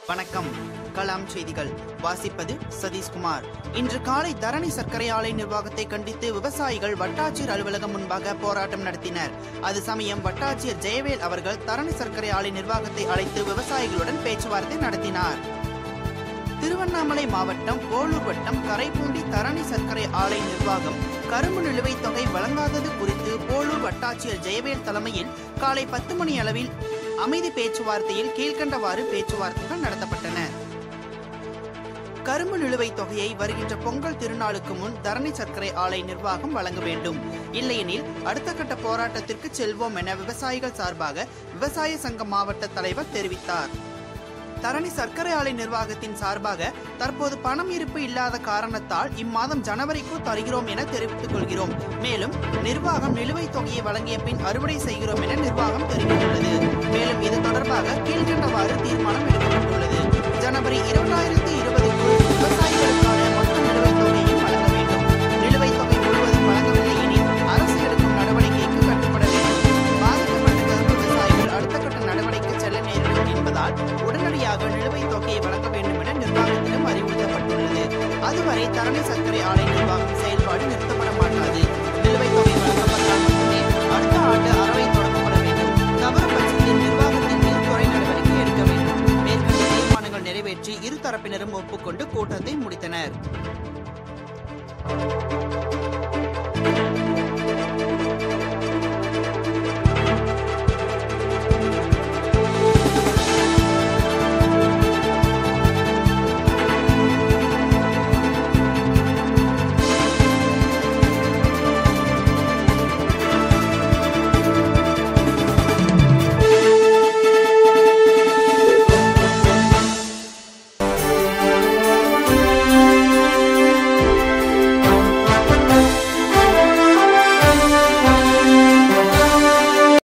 வணக்கம் கலாம் செய்திகள் வாசிப்பது சதீஷ்குமார் இன்று காலை தரணி சர்க்கரை ஆலை நிர்வாகத்தை கண்டித்து விவசாயிகள் வட்டாட்சியர் அலுவலகம் முன்பாக போராட்டம் நடத்தினர் அது சமயம் வட்டாட்சியர் ஜெயவேல் அவர்கள் தரணி சர்க்கரை ஆலை நிர்வாகத்தை அழைத்து விவசாயிகளுடன் பேச்சுவார்த்தை நடத்தினார் திருவண்ணாமலை மாவட்டம் போலூர் வட்டம் கரைப்பூண்டி தரணி சர்க்கரை ஆலை நிர்வாகம் கரும்பு நிலுவைத் தொகை வழங்காதது குறித்து போலூர் வட்டாட்சியர் ஜெயவேல் தலைமையில் காலை பத்து மணி அளவில் அமைதி பேச்சுவார்த்தையில் கீழ்க்கண்டவாறு பேச்சுவார்த்தைகள் நடத்தப்பட்டன கரும்பு நிலுவைத் தொகையை வருகின்ற பொங்கல் திருநாளுக்கு முன் தரணி சர்க்கரை ஆலை நிர்வாகம் வழங்க வேண்டும் இல்லையெனில் அடுத்த கட்ட போராட்டத்திற்கு செல்வோம் என விவசாயிகள் சார்பாக விவசாய சங்க மாவட்ட தலைவர் தெரிவித்தார் தரணி சர்க்கரை ஆலை நிர்வாகத்தின் சார்பாக தற்போது பணம் இருப்பு இல்லாத காரணத்தால் இம்மாதம் ஜனவரிக்குள் தருகிறோம் என தெரிவித்துக் கொள்கிறோம் மேலும் நிர்வாகம் நிலுவைத் தொகையை வழங்கிய பின் அறுவடை செய்கிறோம் என நிர்வாகம் தெரிவித்துள்ளது மேலும் இது தொடர்பாக கீழ்கண்டவாறு தீர்மானம் எடுக்கப்பட்டுள்ளது ஜனவரி இரண்டாயிரத்தி இருபதுக்குள்